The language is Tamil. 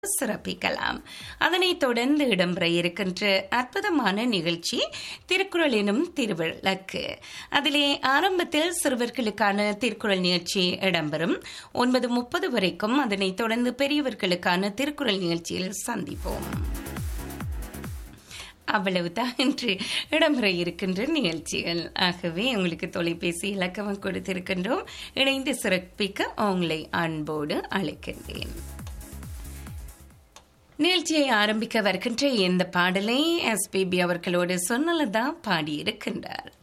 சிறப்பிக்கலாம் அதனைத் தொடர்ந்து இடம்பெற இருக்கின்ற அற்புதமான நிகழ்ச்சி திருக்குறள் எனும் திருவிளக்கு அதிலே ஆரம்பத்தில் சிறுவர்களுக்கான திருக்குறள் நிகழ்ச்சி இடம்பெறும் ஒன்பது முப்பது வரைக்கும் அதனைத் தொடர்ந்து பெரியவர்களுக்கான திருக்குறள் நிகழ்ச்சியில் சந்திப்போம் அவ்வளவுதான் இன்று இடம்பெற இருக்கின்ற நிகழ்ச்சிகள் ஆகவே உங்களுக்கு தொலைபேசி இலக்கம் கொடுத்திருக்கின்றோம் இணைந்து சிறப்பிக்க உங்களை அன்போடு அழைக்கின்றேன் நிகழ்ச்சியை ஆரம்பிக்க வருகின்ற இந்த பாடலை எஸ்பிபி அவர்களோடு சொன்னலதான் பாடியிருக்கின்றார்